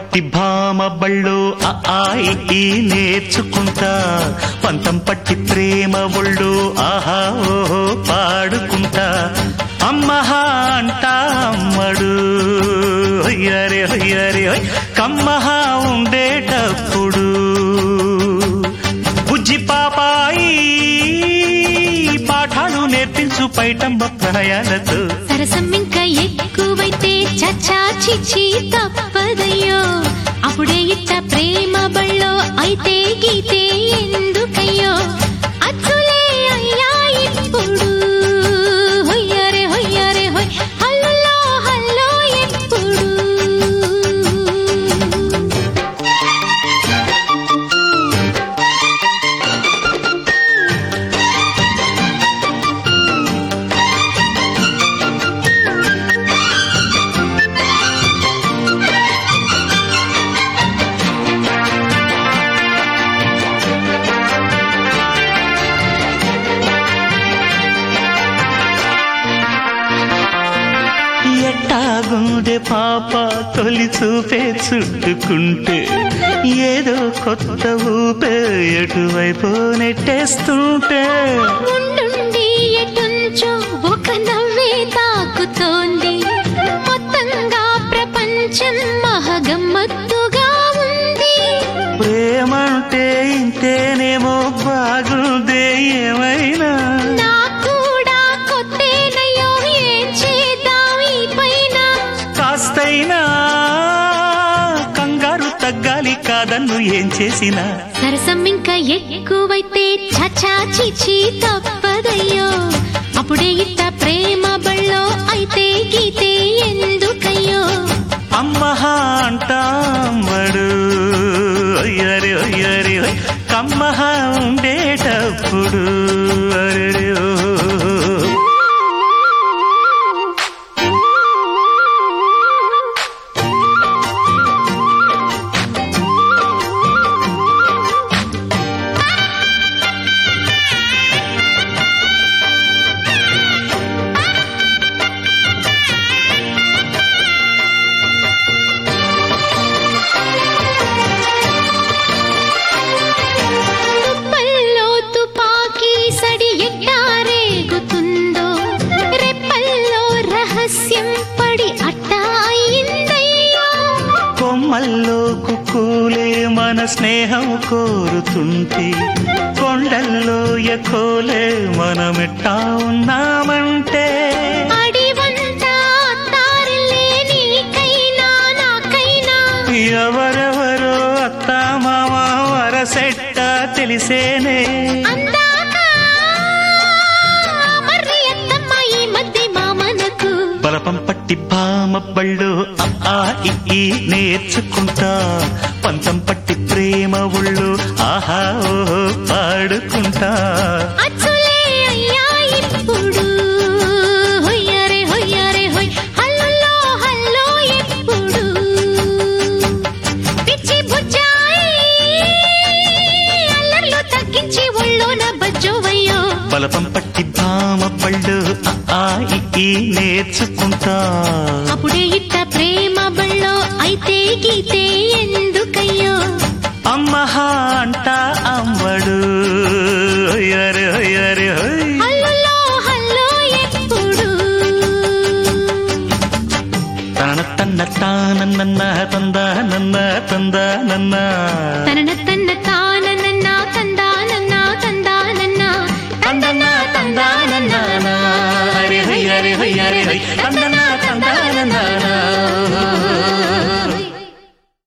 పట్టి భామ బళ్ళు ఆ ఆ ఇ ఈ నేర్చుకుంటా పంతం పట్టి ప్రేమ ఒళ్ళు ఆహా ఓహో పాడుకుంటా అమ్మహా అంటా అమ్మడు హొయ్యరే హొయ్యరే హొయ్ కమ్మహా ఉండేటప్పుడు బుజ్జి పాపాయి పాఠాలు నేర్పించు పైటమ్మ ప్రాయాలతో సరసం ఇంకా ఎక్కువైతే చచ్చా చిచి తప్పదయ్యో అప్పుడే ఇట్ట ప్రేమ బళ్ళో అయితే గీతే ఎందుకయ్యో అచ్చులే అయ్యా ఇప్పుడు హొయ్యరే హొయ్యరే హొయ్ హల్లులో హల్లో ఎప్పుడు ఎట్టాగుండే పాప తొలి చూపే చుట్టుకుంటే ఏదో కొత్త ఊపే ఎటువైపు నెట్టేస్తుంటే ఉండుండి ఎటుంచో ఒక నవ్వే తాకుతోంది మొత్తంగా ప్రపంచం మహగమ్మత్తుగా ఉంది ప్రేమంటే ఇంతేనేమో బాగుందే ఏమైనా నా కూడా కొత్తేనయ్యో ఏం చేద్దాం ఈ పైన కాస్తైనా కంగారు తగ్గాలి కాదన్ను ఏం చేసినా సరసం ఇంకా ఎక్కువైతే చచా చిచి తప్పదయ్యో అప్పుడే ఇట్ట ప్రేమ బళ్ళో అయితే గీతే ఎందుకయ్యో అమ్మహా అంటామడు అయ్యరే అయ్యరే కమ్మహా ఉండేటప్పుడు అరెరే ఓ. తుప్పల్లో తుపాకీ సడి ఎట్టారేగుతుందో రెప్పల్లో రహస్యం పడి అట్టా అయిందయ్యో కొమ్మల్లో కుక్కూలే మన స్నేహం కోరుతుంటే కొండల్లో ఎకోలే మనమెట్టా ఉన్నామంటే అడివంతా తారలే నీకైనా నాకైనా ఎవరెవరో అత్త మామ వరసెట్ట తెలిసేనే అందాక మరి ఎత్తమ్మ ఈ మధ్య మామనకు బలపం పట్టి భామ బళ్ళు ఆ ఆ ఇ ఈ నేర్చుకుంటా పంతం పట్టి ప్రేమ ఒళ్ళు ఆహా ఓహో పాడుకుంటా అచ్చులే అయ్యా ఇప్పుడు హొయ్యరే హొయ్యరే హొయ్ హల్లులో హల్లో ఎప్పుడు పిచ్చి బుజ్జాయి అల్లర్లు తగ్గించి ఒళ్ళోన బజ్జోవయ్యో బలపం పట్టి భామ బళ్ళు ఆ ఆ ఇ ఈ నేర్చుకుంటా అప్పుడే ఇట్ట ప్రేమ బళ్ళో అయితే గీతే ఎందుకయ్యో అమ్మహా అంటా అమ్మడు అయ్యరే అయ్యరే హోయ్ హల్లులో హల్లో ఎప్పుడు తన తన్న తానన్న తంద నన్న తంద నన్న తనన తన